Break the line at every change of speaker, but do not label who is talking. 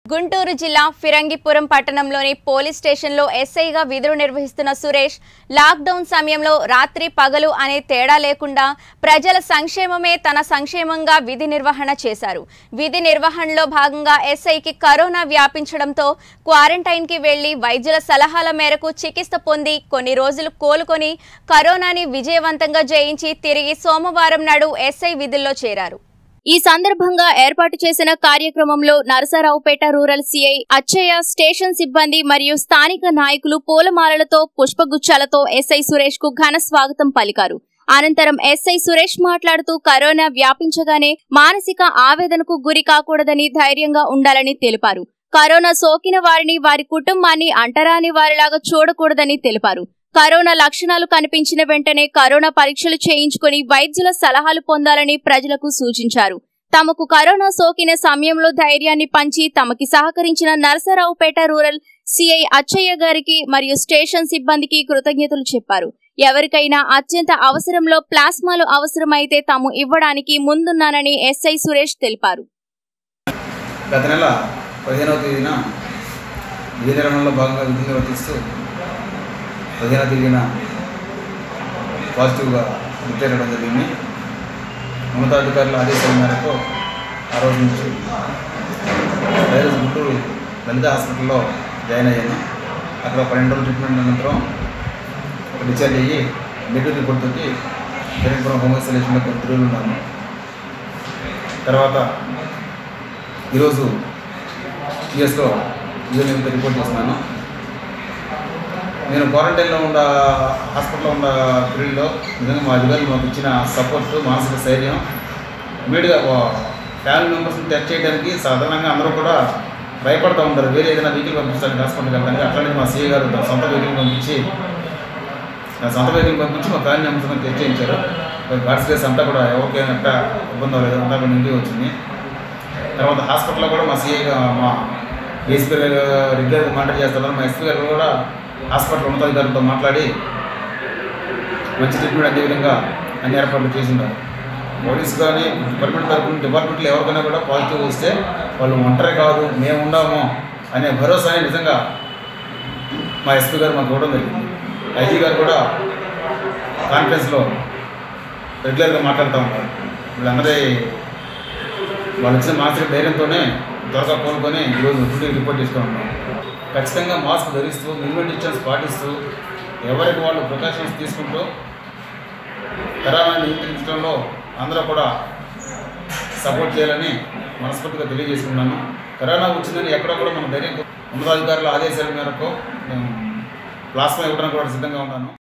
గుంటూరు జిల్లా ఫిరంగిపురం పట్టణంలోని పోలీస్ స్టేషన్లో ఎస్ఐగా విధులు నిర్వహిస్తున్న సురేష్ లాక్డౌన్ సమయంలో రాత్రి పగలు అనే తేడా లేకుండా ప్రజల సంక్షేమమే తన సంక్షేమంగా విధి నిర్వహణ చేశారు విధి నిర్వహణలో భాగంగా ఎస్ఐకి కరోనా వ్యాపించడంతో క్వారంటైన్కి వెళ్లి వైద్యుల సలహాల మేరకు చికిత్స పొంది కొన్ని రోజులు కోలుకొని కరోనాని విజయవంతంగా జయించి తిరిగి సోమవారం నాడు ఎస్ఐ విధుల్లో చేరారు ఈ సందర్భంగా ఏర్పాటు చేసిన కార్యక్రమంలో Narasaraopet rural CI Achayya station సిబ్బంది మరియు స్థానిక నాయకులు పూలమాలలతో పుష్పగుచ్చాలతో ఎస్ఐ సురేష్ కు ఘన స్వాగతం పలికారు అనంతరం ఎస్ఐ సురేష్ మాట్లాడుతూ కరోనా వ్యాపించగానే మానసిక ఆవేదనకు గురి కాకూడదని ధైర్యంగా ఉండాలని తెలిపారు కరోనా సోకిన వారిని వారి కుటుంబాన్ని అంటరాని వారిలాగా చూడకూడదని తెలిపారు కరోనా లక్షణాలు కనిపించిన వెంటనే కరోనా పరీక్షలు చేయించుకుని వైద్యుల సలహాలు పొందాలని ప్రజలకు సూచించారు తమకు కరోనా సోకిన సమయంలో ధైర్యాన్ని పంచి తమకి సహకరించిన నరసరావుపేట రూరల్ సిఐ అచ్చయ్య గారికి మరియు స్టేషన్ సిబ్బందికి కృతజ్ఞతలు చెప్పారు ఎవరికైనా అత్యంత అవసరంలో ప్లాస్మాలు అవసరమైతే తాము ఇవ్వడానికి ముందున్నానని ఎస్ఐ సురేష్ తెలిపారు
గత నెల పదిహేనవ తేదీన విధి నిర్వహణలో భాగంగా విధి నిర్వర్తిస్తూ పదిహేనవ తేదీన పాజిటివ్గా రిపేర్ అవ్వడం జరిగింది ఉన్నతాధికారుల ఆదేశాల మేరకు ఆ రోజు నుంచి వైరస్ గుంటూరు లలిత హాస్పిటల్లో జాయిన్ అయ్యాను అక్కడ పన్నెండు రోజుల ట్రీట్మెంట్ అనంతరం ఒక డిశ్చార్జ్ అయ్యి నెగిటివ్ రిపోర్ట్ తోటి పెరంపురం హోమ్ ఐసోలేషన్లో కొద్ది రోజులు ఉన్నాను తర్వాత ఈరోజు టీఎస్లో ఈరోజు నేను రిపోర్ట్ చేస్తున్నాను నేను క్వారంటైన్లో ఉన్న హాస్పిటల్లో ఉన్న పీరియడ్లో నిజంగా మా అధికారులు మాకు ఇచ్చిన సపోర్ట్ మానసిక స్థైర్యం ఇమీడియట్గా ఫ్యామిలీ మెంబర్స్ని టెస్ట్ చేయడానికి సాధారణంగా అందరూ కూడా భయపడుతూ ఉంటారు వేరే ఏదైనా వెహికల్ పంపించడానికి హాస్పిటల్కి వెళ్ళడానికి అట్లాంటి మా సీఏ గారు తన సొంత వెహికల్ పంపించి నా సొంత వెహికల్ పంపించి మా ఫ్యామిలీ మెంబర్స్ని టెస్ట్ చేయించారు గాడ్స్ డేస్ అంతా కూడా ఎవరికైనా ఎక్కడ ఇబ్బంది లేదు అంతా కూడా ఇంటికి వచ్చింది తర్వాత హాస్పిటల్లో కూడా మా సీఏ మా ఏసీపీ గారు రెగ్యులర్గా మానిటర్ చేస్తున్నారు మా ఎస్పీ గారు కూడా హాస్పిటల్ ఉన్నతాధికారులతో మాట్లాడి మంచి ట్రీట్మెంట్ అందే విధంగా అన్ని ఏర్పాట్లు చేసింటారు పోలీస్ కానీ డిపార్ట్మెంట్ తరఫున డిపార్ట్మెంట్లో ఎవరికైనా కూడా పాజిటివ్ వస్తే వాళ్ళు ఒంటరి కాదు మేము ఉన్నాము అనే భరోసాని నిజంగా మా ఎస్పీ గారు మాకు ఇవ్వడం జరిగింది ఐజీ గారు కూడా కాన్ఫరెన్స్లో రెగ్యులర్గా మాట్లాడుతూ ఉంటారు వీళ్ళందరి వాళ్ళు ఇచ్చిన మానసిక ధైర్యంతోనే త్వరగా కోలుకొని ఈరోజు డ్యూటీ రిపోర్ట్ చేస్తూ ఉన్నాం ఖచ్చితంగా మాస్క్ ధరిస్తూ మినిమం డిస్టెన్స్ పాటిస్తూ ఎవరికి వాళ్ళు ప్రికాషన్స్ తీసుకుంటూ కరోనా నియంత్రించడంలో అందరూ కూడా సపోర్ట్ చేయాలని మనస్ఫూర్తిగా తెలియజేసుకున్నాను కరోనా వచ్చిందని ఎక్కడ కూడా మన ధైర్యం ఉన్నతాధికారుల ఆదేశాల మేరకు మేము ప్లాస్మా ఇవ్వడానికి కూడా సిద్ధంగా ఉన్నాను